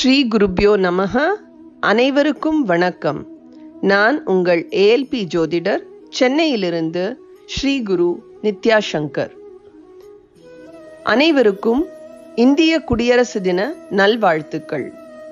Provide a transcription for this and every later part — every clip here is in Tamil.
ஸ்ரீ குருப்யோ நமஹ அனைவருக்கும் வணக்கம் நான் உங்கள் ஏஎல்பி ஜோதிடர் சென்னையிலிருந்து ஸ்ரீ குரு நித்யா சங்கர் அனைவருக்கும் இந்திய குடியரசு தின நல்வாழ்த்துக்கள்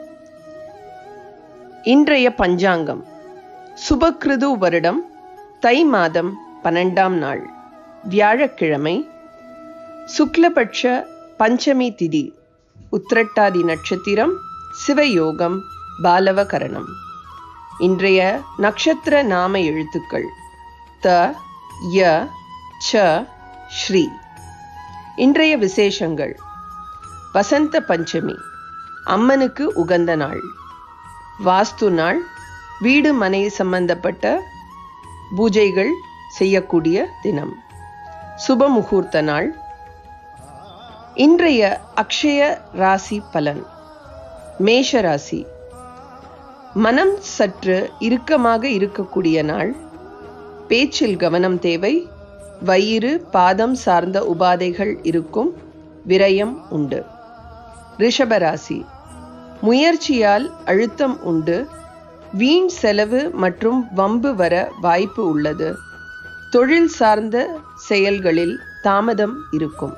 இன்றைய பஞ்சாங்கம் சுபக்கிருது வருடம் தை மாதம் பன்னெண்டாம் நாள் வியாழக்கிழமை சுக்லபட்ச பஞ்சமி திதி உத்திரட்டாதி நட்சத்திரம் சிவயோகம் பாலவகரணம் இன்றைய நட்சத்திர நாம எழுத்துக்கள் த ய ச ஸ்ரீ இன்றைய விசேஷங்கள் வசந்த பஞ்சமி அம்மனுக்கு உகந்த நாள் வாஸ்து நாள் வீடு மனை சம்பந்தப்பட்ட பூஜைகள் செய்யக்கூடிய தினம் சுப முகூர்த்த நாள் இன்றைய அக்ஷய ராசி பலன் மேஷ ராசி மனம் சற்று இறுக்கமாக இருக்கக்கூடிய நாள் பேச்சில் கவனம் தேவை வயிறு பாதம் சார்ந்த உபாதைகள் இருக்கும் விரயம் உண்டு ரிஷபராசி முயற்சியால் அழுத்தம் உண்டு வீண் செலவு மற்றும் வம்பு வர வாய்ப்பு உள்ளது தொழில் சார்ந்த செயல்களில் தாமதம் இருக்கும்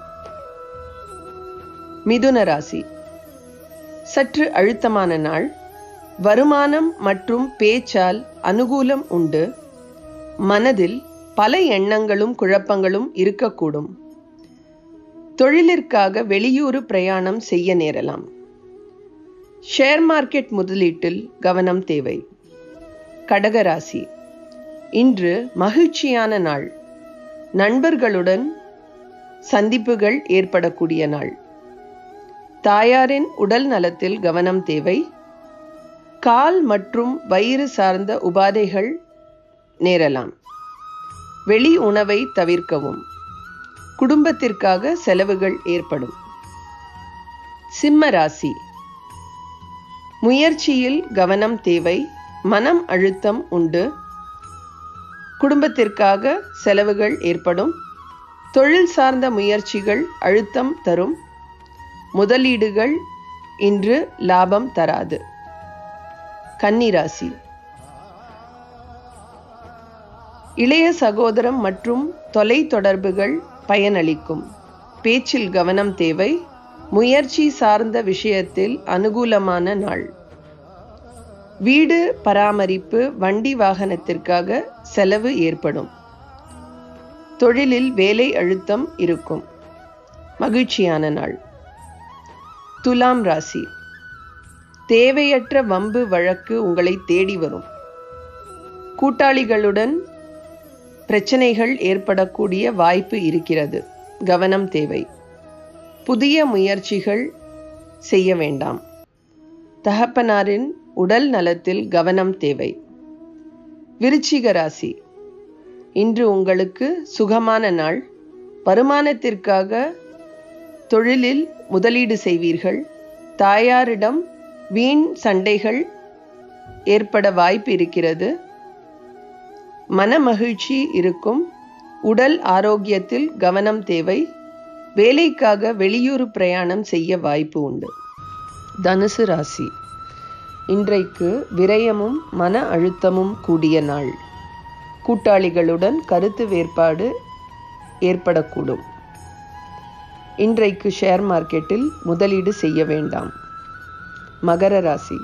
மிதுன ராசி சற்று அழுத்தமான நாள் வருமானம் மற்றும் பேச்சால் அனுகூலம் உண்டு மனதில் பல எண்ணங்களும் குழப்பங்களும் இருக்கக்கூடும் தொழிலிற்காக வெளியூர் பிரயாணம் செய்ய நேரலாம் ஷேர் மார்க்கெட் முதலீட்டில் கவனம் தேவை கடகராசி இன்று மகிழ்ச்சியான நாள் நண்பர்களுடன் சந்திப்புகள் ஏற்படக்கூடிய நாள் தாயாரின் உடல் நலத்தில் கவனம் தேவை கால் மற்றும் வயிறு சார்ந்த உபாதைகள் நேரலாம் வெளி உணவை தவிர்க்கவும் குடும்பத்திற்காக செலவுகள் ஏற்படும் சிம்ம ராசி முயற்சியில் கவனம் தேவை மனம் அழுத்தம் உண்டு குடும்பத்திற்காக செலவுகள் ஏற்படும் தொழில் சார்ந்த முயற்சிகள் அழுத்தம் தரும் முதலீடுகள் இன்று லாபம் தராது கன்னிராசி இளைய சகோதரம் மற்றும் தொலை தொடர்புகள் பயனளிக்கும் பேச்சில் கவனம் தேவை முயற்சி சார்ந்த விஷயத்தில் அனுகூலமான நாள் வீடு பராமரிப்பு வண்டி வாகனத்திற்காக செலவு ஏற்படும் தொழிலில் வேலை அழுத்தம் இருக்கும் மகிழ்ச்சியான நாள் துலாம் ராசி தேவையற்ற வம்பு வழக்கு உங்களை தேடி வரும் கூட்டாளிகளுடன் பிரச்சனைகள் ஏற்படக்கூடிய வாய்ப்பு இருக்கிறது கவனம் தேவை புதிய முயற்சிகள் செய்ய வேண்டாம் தகப்பனாரின் உடல் நலத்தில் கவனம் தேவை விருச்சிக ராசி இன்று உங்களுக்கு சுகமான நாள் வருமானத்திற்காக தொழிலில் முதலீடு செய்வீர்கள் தாயாரிடம் வீண் சண்டைகள் ஏற்பட வாய்ப்பு இருக்கிறது மன மகிழ்ச்சி இருக்கும் உடல் ஆரோக்கியத்தில் கவனம் தேவை வேலைக்காக வெளியூர் பிரயாணம் செய்ய வாய்ப்பு உண்டு தனுசு ராசி இன்றைக்கு விரயமும் மன அழுத்தமும் கூடிய நாள் கூட்டாளிகளுடன் கருத்து வேறுபாடு ஏற்படக்கூடும் இன்றைக்கு ஷேர் மார்க்கெட்டில் முதலீடு செய்ய வேண்டாம் மகர ராசி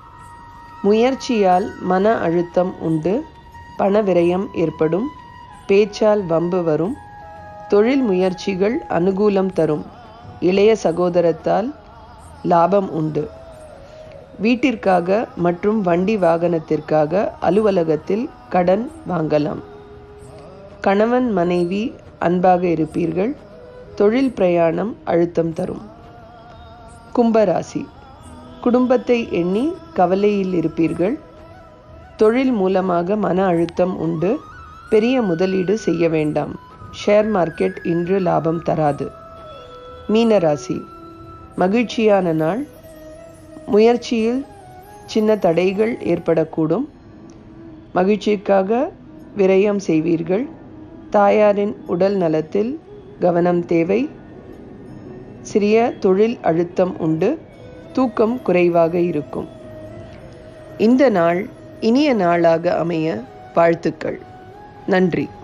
முயற்சியால் மன அழுத்தம் உண்டு பண விரயம் ஏற்படும் பேச்சால் வம்பு வரும் தொழில் முயற்சிகள் அனுகூலம் தரும் இளைய சகோதரத்தால் லாபம் உண்டு வீட்டிற்காக மற்றும் வண்டி வாகனத்திற்காக அலுவலகத்தில் கடன் வாங்கலாம் கணவன் மனைவி அன்பாக இருப்பீர்கள் தொழில் பிரயாணம் அழுத்தம் தரும் கும்பராசி குடும்பத்தை எண்ணி கவலையில் இருப்பீர்கள் தொழில் மூலமாக மன அழுத்தம் உண்டு பெரிய முதலீடு செய்ய வேண்டாம் ஷேர் மார்க்கெட் இன்று லாபம் தராது மீனராசி மகிழ்ச்சியான நாள் முயற்சியில் சின்ன தடைகள் ஏற்படக்கூடும் மகிழ்ச்சிக்காக விரயம் செய்வீர்கள் தாயாரின் உடல் நலத்தில் கவனம் தேவை சிறிய தொழில் அழுத்தம் உண்டு தூக்கம் குறைவாக இருக்கும் இந்த நாள் இனிய நாளாக அமைய வாழ்த்துக்கள் நன்றி